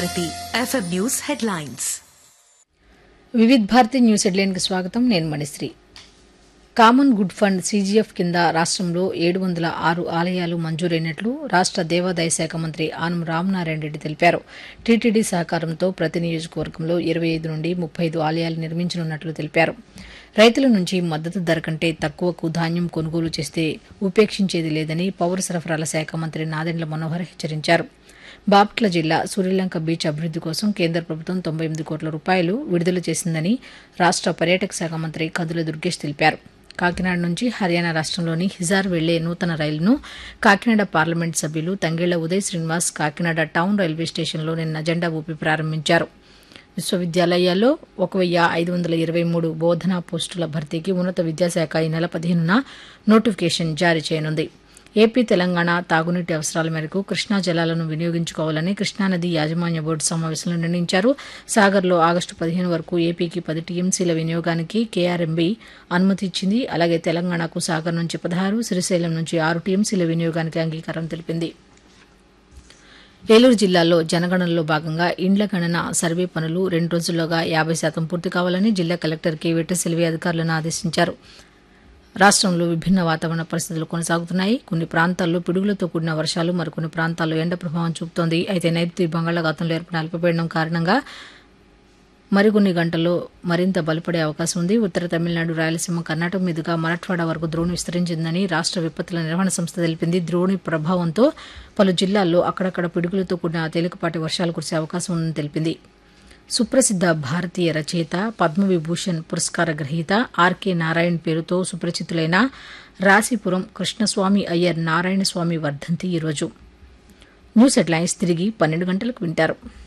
Bharati FM news headlines Vividh Bharati news హెడ్లైన్కి స్వాగతం నేను Manisri common good fund CGF కింద రాష్ట్రంలో ఏడు వందల ఆరు ఆలయాలు మంజూరైనట్లు రాష్ట్ర దేవాదాయ శాఖ మంత్రి ఆనం రామనారాయణ రెడ్డి తెలిపారు టీటీడీ సహకారంతో ప్రతి నియోజకవర్గంలో ఇరవై ఐదు నుండి ముప్పై ఐదు ఆలయాలు నిర్మించనున్నట్లు తెలిపారు రైతుల నుంచి మద్దతు ధర కంటే తక్కువకు ధాన్యం కొనుగోలు చేస్తే ఉపేక్షించేది లేదని పౌర సరఫరాల శాఖ మంత్రి నాదెండ్ల మనోహర్ హెచ్చరించారు బాపట్ల జిల్లా సూర్యలంక బీచ్ అభివృద్ది కోసం కేంద్ర ప్రభుత్వం తొంభై ఎనిమిది కోట్ల రూపాయలు విడుదల చేసిందని రాష్ట్ర పర్యాటక శాఖ మంత్రి కదుల దుర్గేష్ తెలిపారు కాకినాడ నుంచి హర్యానా రాష్ట్రంలోని హిజార్ వెళ్లే నూతన రైలును కాకినాడ పార్లమెంట్ సభ్యులు తంగేళ్ల ఉదయ్ శ్రీనివాస్ కాకినాడ టౌన్ రైల్వే స్టేషన్లో నిన్న జెండా ఊపి ప్రారంభించారు విశ్వవిద్యాలయాల్లో ఒక వెయ్యి ఐదు వందల ఇరవై మూడు బోధనా పోస్టుల భర్తీకి ఉన్నత విద్యాశాఖ ఈ నెల పదిహేనున నోటిఫికేషన్ జారీ చేయనుంది ఏపీ తెలంగాణ తాగునీటి అవసరాల మేరకు కృష్ణా జలాలను వినియోగించుకోవాలని కృష్ణానది యాజమాన్య బోర్డు సమావేశంలో నిర్ణయించారు సాగర్లో ఆగస్టు పదిహేను వరకు ఏపీకి పది టీఎంసీల వినియోగానికి కేఆర్ఎంబీ అనుమతి ఇచ్చింది అలాగే తెలంగాణకు సాగర్ నుంచి పదహారు శ్రీశైలం నుంచి ఆరు టీఎంసీల వినియోగానికి అంగీకారం తెలిపింది ఏలూరు జిల్లాలో జనగణనలో భాగంగా ఇండ్ల గణన సర్వే పనులు రెండు రోజుల్లోగా యాభై శాతం పూర్తి కావాలని జిల్లా కలెక్టర్ కె వెట్టసెల్వి అధికారులను ఆదేశించారు రాష్ట్రంలో విభిన్న వాతావరణ పరిస్థితులు కొనసాగుతున్నాయి కొన్ని ప్రాంతాల్లో పిడుగులతో కూడిన వర్షాలు మరికొన్ని ప్రాంతాల్లో ఎండ ప్రభావం చూపుతోంది అయితే నైరుతి బంగాళాఖాతంలో ఏర్పడిన అల్పపీడనం కారణంగా మరికొన్ని గంటల్లో మరింత బలపడే అవకాశం ఉంది ఉత్తర తమిళనాడు రాయలసీమ కర్ణాటక మీదుగా మరాఠవాడ వరకు ద్రోణి విస్తరించిందని రాష్ట్ర విపత్తుల నిర్వహణ సంస్థ తెలిపింది ద్రోణి ప్రభావంతో పలు జిల్లాల్లో అక్కడక్కడ పిడుగులతో కూడిన తేలికపాటి వర్షాలు కురిసే అవకాశం ఉందని తెలిపింది సుప్రసిద్ధ భారతీయ రచయిత పద్మవిభూషణ్ పురస్కార గ్రహీత ఆర్కే నారాయణ్ పేరుతో సుప్రసిద్ధులైన రాశిపురం కృష్ణస్వామి అయ్యర్ నారాయణ స్వామి వర్ధంతి ఈరోజు న్యూస్ హెడ్లైన్స్ తిరిగి పన్నెండు గంటలకు వింటారు